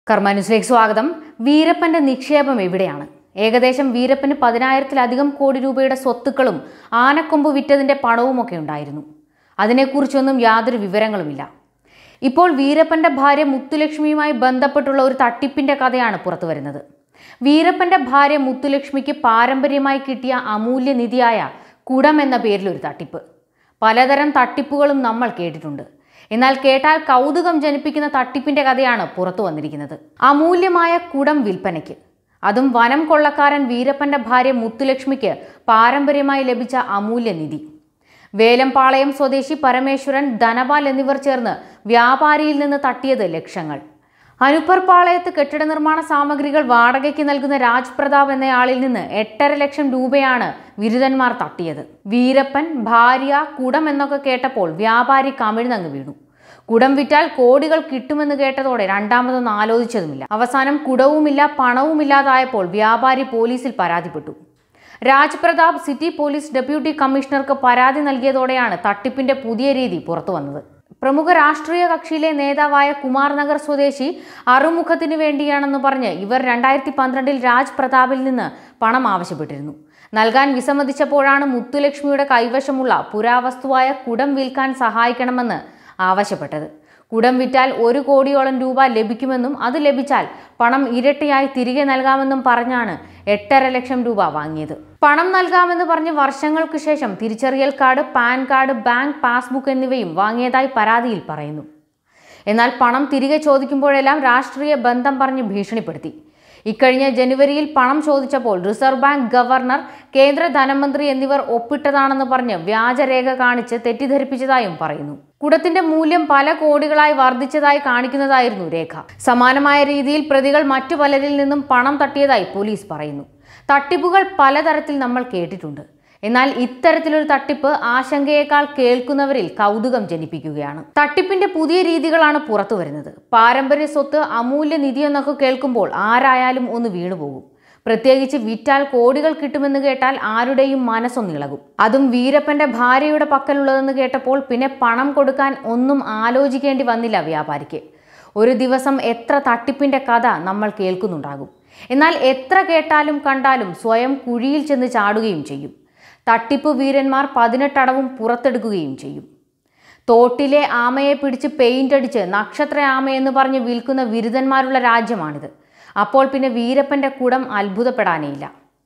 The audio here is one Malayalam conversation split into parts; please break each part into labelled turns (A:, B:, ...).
A: കർമ്മ ന്യൂസിലേക്ക് സ്വാഗതം വീരപ്പന്റെ നിക്ഷേപം എവിടെയാണ് ഏകദേശം വീരപ്പന് പതിനായിരത്തിലധികം കോടി രൂപയുടെ സ്വത്തുക്കളും ആനക്കൊമ്പ് വിറ്റതിന്റെ പണവുമൊക്കെ ഉണ്ടായിരുന്നു അതിനെക്കുറിച്ചൊന്നും യാതൊരു വിവരങ്ങളുമില്ല ഇപ്പോൾ വീരപ്പന്റെ ഭാര്യ മുത്തുലക്ഷ്മിയുമായി ബന്ധപ്പെട്ടുള്ള ഒരു തട്ടിപ്പിന്റെ കഥയാണ് പുറത്തു വരുന്നത് വീരപ്പന്റെ ഭാര്യ മുത്തുലക്ഷ്മിക്ക് പാരമ്പര്യമായി കിട്ടിയ അമൂല്യ നിധിയായ കുടം എന്ന പേരിൽ ഒരു തട്ടിപ്പ് പലതരം തട്ടിപ്പുകളും നമ്മൾ കേട്ടിട്ടുണ്ട് എന്നാൽ കേട്ടാൽ കൗതുകം ജനിപ്പിക്കുന്ന തട്ടിപ്പിന്റെ കഥയാണ് പുറത്തു വന്നിരിക്കുന്നത് അമൂല്യമായ കുടം വിൽപ്പനയ്ക്ക് അതും വനം കൊള്ളക്കാരൻ വീരപ്പന്റെ ഭാര്യ മുത്തുലക്ഷ്മിക്ക് പാരമ്പര്യമായി ലഭിച്ച അമൂല്യ നിധി വേലംപാളയം സ്വദേശി പരമേശ്വരൻ ധനപാൽ എന്നിവർ ചേർന്ന് വ്യാപാരിയിൽ നിന്ന് തട്ടിയത് ലക്ഷങ്ങൾ അനുപ്പർ പാളയത്ത് കെട്ടിട നിർമ്മാണ സാമഗ്രികൾ വാടകയ്ക്ക് നൽകുന്ന രാജ് പ്രതാപ് എന്നയാളിൽ നിന്ന് എട്ടര ലക്ഷം രൂപയാണ് ബിരുദന്മാർ തട്ടിയത് വീരപ്പൻ ഭാര്യ കുടം എന്നൊക്കെ കേട്ടപ്പോൾ വ്യാപാരി കമിഴ്ന്നങ്ങ് വീണു കുടം വിറ്റാൽ കോടികൾ കിട്ടുമെന്ന് കേട്ടതോടെ രണ്ടാമതൊന്നും ആലോചിച്ചതുമില്ല അവസാനം കുടവുമില്ല പണവുമില്ലാതായപ്പോൾ വ്യാപാരി പോലീസിൽ പരാതിപ്പെട്ടു Raj Pratap city police deputy കമ്മീഷണർക്ക് പരാതി നൽകിയതോടെയാണ് തട്ടിപ്പിന്റെ പുതിയ രീതി പുറത്തു വന്നത് പ്രമുഖ രാഷ്ട്രീയ കക്ഷിയിലെ നേതാവായ കുമാർ നഗർ സ്വദേശി അറുമുഖത്തിന് വേണ്ടിയാണെന്ന് പറഞ്ഞ് ഇവർ രണ്ടായിരത്തി പന്ത്രണ്ടിൽ രാജ് പ്രതാപിൽ നിന്ന് പണം ആവശ്യപ്പെട്ടിരുന്നു നൽകാൻ വിസമ്മതിച്ചപ്പോഴാണ് മുത്തുലക്ഷ്മിയുടെ കൈവശമുള്ള പുരാവസ്തുവായ കുടം വിൽക്കാൻ സഹായിക്കണമെന്ന് ആവശ്യപ്പെട്ടത് കുടം വിറ്റാൽ ഒരു കോടിയോളം രൂപ ലഭിക്കുമെന്നും അത് ലഭിച്ചാൽ പണം ഇരട്ടിയായി തിരികെ നൽകാമെന്നും പറഞ്ഞാണ് എട്ടര ലക്ഷം രൂപ വാങ്ങിയത് പണം നൽകാമെന്ന് പറഞ്ഞ് വർഷങ്ങൾക്ക് ശേഷം തിരിച്ചറിയൽ card PAN card bank passbook എന്നിവയും വാങ്ങിയതായി പരാതിയിൽ പറയുന്നു എന്നാൽ പണം തിരികെ ചോദിക്കുമ്പോഴെല്ലാം രാഷ്ട്രീയ ബന്ധം പറഞ്ഞ് ഭീഷണിപ്പെടുത്തി ഇക്കഴിഞ്ഞ ജനുവരിയിൽ പണം ചോദിച്ചപ്പോൾ റിസർവ് ബാങ്ക് ഗവർണർ കേന്ദ്ര ധനമന്ത്രി എന്നിവർ ഒപ്പിട്ടതാണെന്ന് പറഞ്ഞ് വ്യാജരേഖ കാണിച്ച് തെറ്റിദ്ധരിപ്പിച്ചതായും പറയുന്നു കുടത്തിന്റെ മൂല്യം പല കോടികളായി വർദ്ധിച്ചതായി കാണിക്കുന്നതായിരുന്നു രേഖ സമാനമായ രീതിയിൽ പ്രതികൾ മറ്റു പലരിൽ നിന്നും പണം തട്ടിയതായി പോലീസ് പറയുന്നു തട്ടിപ്പുകൾ പലതരത്തിൽ നമ്മൾ കേട്ടിട്ടുണ്ട് എന്നാൽ ഇത്തരത്തിലൊരു തട്ടിപ്പ് ആശങ്കയേക്കാൾ കേൾക്കുന്നവരിൽ കൗതുകം ജനിപ്പിക്കുകയാണ് തട്ടിപ്പിന്റെ പുതിയ രീതികളാണ് പുറത്തു വരുന്നത് പാരമ്പര്യ സ്വത്ത് അമൂല്യ നിധി എന്നൊക്കെ കേൾക്കുമ്പോൾ ആരായാലും ഒന്ന് വീണുപോകും പ്രത്യേകിച്ച് വിറ്റാൽ കോടികൾ കിട്ടുമെന്ന് കേട്ടാൽ ആരുടെയും മനസ്സൊന്നിളകും അതും വീരപ്പന്റെ ഭാര്യയുടെ പക്കലുള്ളതെന്ന് കേട്ടപ്പോൾ പിന്നെ പണം കൊടുക്കാൻ ഒന്നും ആലോചിക്കേണ്ടി വന്നില്ല വ്യാപാരിക്ക് ഒരു ദിവസം എത്ര തട്ടിപ്പിന്റെ കഥ നമ്മൾ കേൾക്കുന്നുണ്ടാകും എന്നാൽ എത്ര കേട്ടാലും കണ്ടാലും സ്വയം കുഴിയിൽ ചെന്ന് ചാടുകയും ചെയ്യും തട്ടിപ്പ് വീരന്മാർ പതിനെട്ടടവും പുറത്തെടുക്കുകയും ചെയ്യും തോട്ടിലെ ആമയെ പിടിച്ച് പെയിന്റ് അടിച്ച് നക്ഷത്ര ആമയെന്ന് പറഞ്ഞ് വിൽക്കുന്ന വിരുദ്ധന്മാരുള്ള രാജ്യമാണിത് അപ്പോൾ പിന്നെ വീരപ്പന്റെ കുടം അത്ഭുതപ്പെടാനേയില്ല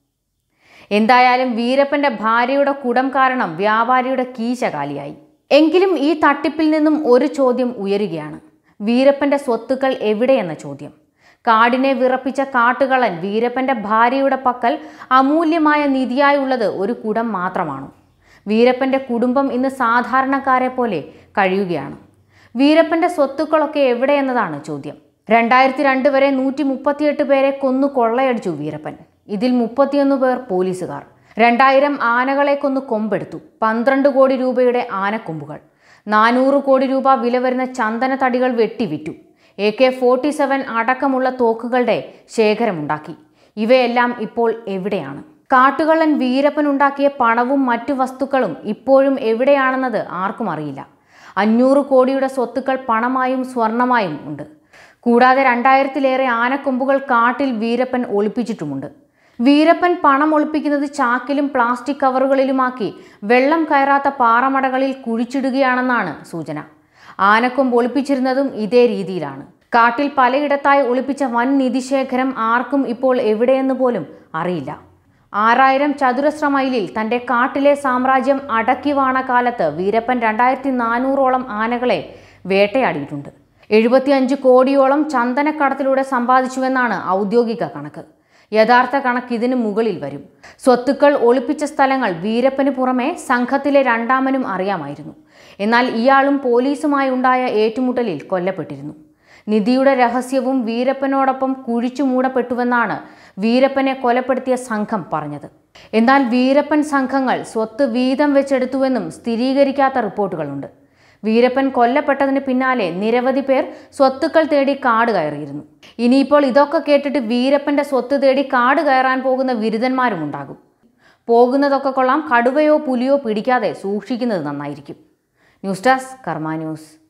A: എന്തായാലും വീരപ്പന്റെ ഭാര്യയുടെ കുടം കാരണം വ്യാപാരിയുടെ കീശ കാലിയായി എങ്കിലും ഈ തട്ടിപ്പിൽ നിന്നും ഒരു ചോദ്യം ഉയരുകയാണ് വീരപ്പന്റെ സ്വത്തുക്കൾ എവിടെയെന്ന ചോദ്യം കാടിനെ വിറപ്പിച്ച കാട്ടുകളൻ വീരപ്പന്റെ ഭാര്യയുടെ പക്കൽ അമൂല്യമായ നിധിയായുള്ളത് ഒരു കുടം മാത്രമാണോ വീരപ്പന്റെ കുടുംബം ഇന്ന് സാധാരണക്കാരെ പോലെ കഴിയുകയാണ് വീരപ്പന്റെ സ്വത്തുക്കളൊക്കെ എവിടെയെന്നതാണ് ചോദ്യം രണ്ടായിരത്തി രണ്ട് വരെ നൂറ്റി മുപ്പത്തിയെട്ട് പേരെ കൊന്നു കൊള്ളയടിച്ചു വീരപ്പൻ ഇതിൽ മുപ്പത്തിയൊന്ന് പേർ പോലീസുകാർ രണ്ടായിരം ആനകളെ കൊന്നു കൊമ്പെടുത്തു പന്ത്രണ്ട് കോടി രൂപയുടെ ആനക്കൊമ്പുകൾ നാനൂറ് കോടി രൂപ വില വരുന്ന ചന്ദന തടികൾ വെട്ടിവിറ്റു എ കെ ഫോർട്ടി സെവൻ അടക്കമുള്ള തോക്കുകളുടെ ശേഖരമുണ്ടാക്കി ഇവയെല്ലാം ഇപ്പോൾ എവിടെയാണ് കാട്ടുകള്ളൻ വീരപ്പൻ ഉണ്ടാക്കിയ പണവും മറ്റു വസ്തുക്കളും ഇപ്പോഴും എവിടെയാണെന്നത് ആർക്കും അറിയില്ല അഞ്ഞൂറ് കോടിയുടെ സ്വത്തുക്കൾ പണമായും സ്വർണമായും ഉണ്ട് കൂടാതെ രണ്ടായിരത്തിലേറെ ആനക്കൊമ്പുകൾ കാട്ടിൽ വീരപ്പൻ ഒളിപ്പിച്ചിട്ടുമുണ്ട് വീരപ്പൻ പണം ഒളിപ്പിക്കുന്നത് ചാക്കിലും പ്ലാസ്റ്റിക് കവറുകളിലുമാക്കി വെള്ളം കയറാത്ത പാറമടകളിൽ കുഴിച്ചിടുകയാണെന്നാണ് സൂചന ആനക്കൊമ്പ് ഒളിപ്പിച്ചിരുന്നതും ഇതേ രീതിയിലാണ് കാട്ടിൽ പലയിടത്തായി ഒളിപ്പിച്ച വൻ നിധിശേഖരം ആർക്കും ഇപ്പോൾ എവിടെയെന്ന് പോലും അറിയില്ല ആറായിരം ചതുരശ്ര മൈലിൽ തന്റെ കാട്ടിലെ സാമ്രാജ്യം അടക്കി വാണ കാലത്ത് വീരപ്പൻ രണ്ടായിരത്തി നാനൂറോളം ആനകളെ വേട്ടയാടിയിട്ടുണ്ട് എഴുപത്തിയഞ്ച് കോടിയോളം ചന്ദനക്കടത്തിലൂടെ സമ്പാദിച്ചുവെന്നാണ് ഔദ്യോഗിക കണക്ക് യഥാർത്ഥ കണക്ക് ഇതിന് മുകളിൽ വരും സ്വത്തുക്കൾ ഒളിപ്പിച്ച സ്ഥലങ്ങൾ വീരപ്പന് പുറമെ സംഘത്തിലെ രണ്ടാമനും അറിയാമായിരുന്നു എന്നാൽ ഇയാളും പോലീസുമായി ഉണ്ടായ ഏറ്റുമുട്ടലിൽ കൊല്ലപ്പെട്ടിരുന്നു നിധിയുടെ രഹസ്യവും വീരപ്പനോടൊപ്പം കുഴിച്ചു മൂടപ്പെട്ടുവെന്നാണ് വീരപ്പനെ കൊലപ്പെടുത്തിയ സംഘം പറഞ്ഞത് എന്നാൽ വീരപ്പൻ സംഘങ്ങൾ സ്വത്ത് വീതം വെച്ചെടുത്തുവെന്നും സ്ഥിരീകരിക്കാത്ത റിപ്പോർട്ടുകളുണ്ട് വീരപ്പൻ കൊല്ലപ്പെട്ടതിന് പിന്നാലെ നിരവധി പേർ സ്വത്തുക്കൾ തേടി കാട് കയറിയിരുന്നു ഇനിയിപ്പോൾ ഇതൊക്കെ കേട്ടിട്ട് വീരപ്പന്റെ സ്വത്ത് തേടി കാട് കയറാൻ പോകുന്ന ബിരുദന്മാരും ഉണ്ടാകും പോകുന്നതൊക്കെ കൊള്ളാം കടുവയോ പുലിയോ പിടിക്കാതെ സൂക്ഷിക്കുന്നത് നന്നായിരിക്കും ന്യൂസ് ഡെസ്ക് കർമ്മ ന്യൂസ്